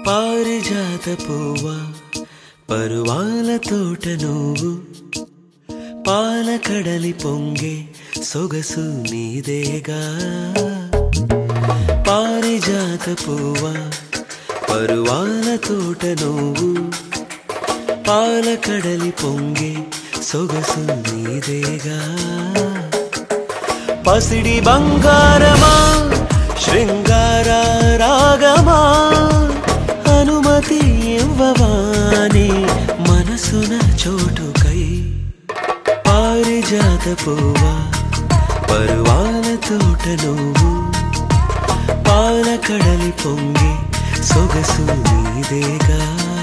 పారిజాత పువ్వా పరువాల తోట నువ్వు పాల కడలి పొంగే సొగసు నీదేగా పారిజాత పువ్వా పరువాల తోట నువ్వు పాల కడలి పొంగే సొగసు నీదేగా పసిడి బంగారమా శృంగార రాగమా అనుమతి ఇవ్వవాని మనసున చోటుకై పారిజాత పువ్వా పరువాల తోట నువ్వు పాల కడలి పొంగి సొగసు నీదేగా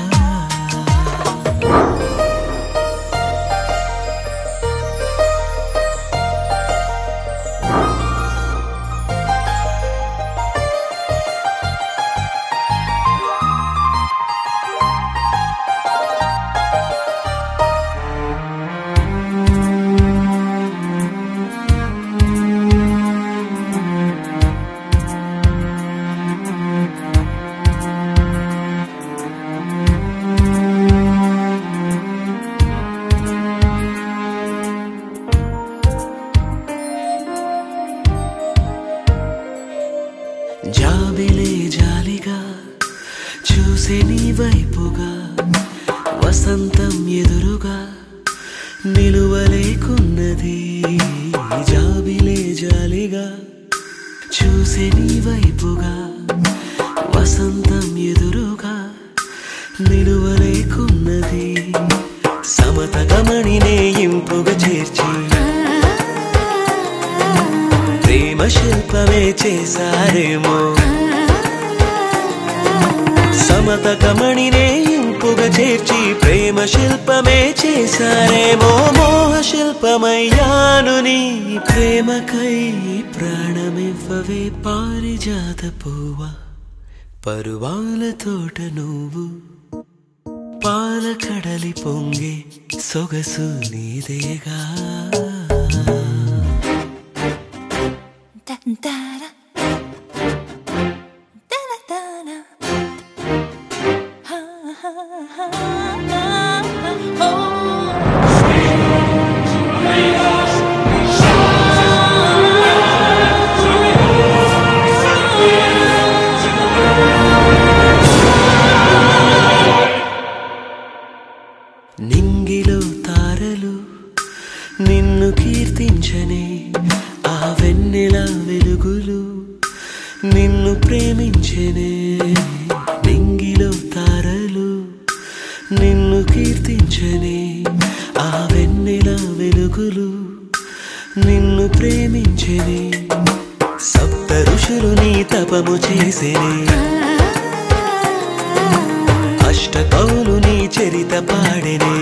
జాబిలే జాలిగా చూసే నీ వైపుగా వసంతం ఎదురుగా నిలువలేకున్నది జాబిలే జాలిగా చూసే నీ వైపుగా వసంతం ఎదురుగా నిలువలేకున్నది సమత గమనినే ఇంపుగా చేర్చి ప్రేమ శిల్పమే చేశారేమో సమత కమణినే ఇంపుగా చేర్చి ప్రేమ శిల్పమే చేశారేమో మోహ శిల్పమయ్యాను నీ ప్రేమకై ప్రాణమివ్వవే పారిజాత పువ్వా పరువాల తోట నువ్వు పాల కడలి పొంగే సొగసు నీదేగా Dun, da, da. Da, da, da, da. Ha, ha, ha, ha. Oh. నింగిలో తారలు నిన్ను కీర్తించనే ఆ వెన్నెల వెలుగులు నిన్ను ప్రేమించనే నింగిలో తారలు నిన్ను కీర్తించనే ఆ వెన్నెల వెలుగులు నిన్ను ప్రేమించనే సప్త ఋషులు నీ తపము చేసేనే అష్ట కవులు నీ చరిత పాడెనే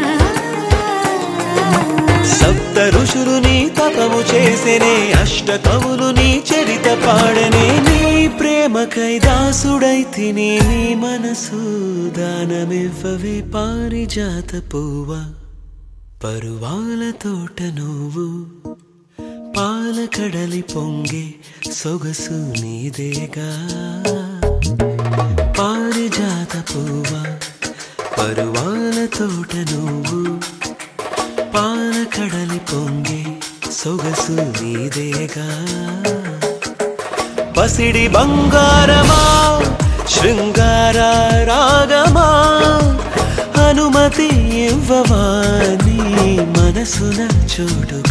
సప్త ఋషులు నీ తపము చేసెనే అష్ట కవులు నీ చరిత పాడనే నీ ప్రేమకై దాసుడై తిని నీ మనసు దానమివ్వవే పారిజాత పువ్వా పరువాల తోట నువ్వు పాల కడలి పొంగే సొగసు నీదేగా పారిజాత పువ్వా పరువాల తోట నువ్వు పాల కడలి పొంగి సొగసు నీదేగా పసిడి బంగారమా శృంగార రాగమా అనుమతి ఇవ్వవా నీ మనసున చోటు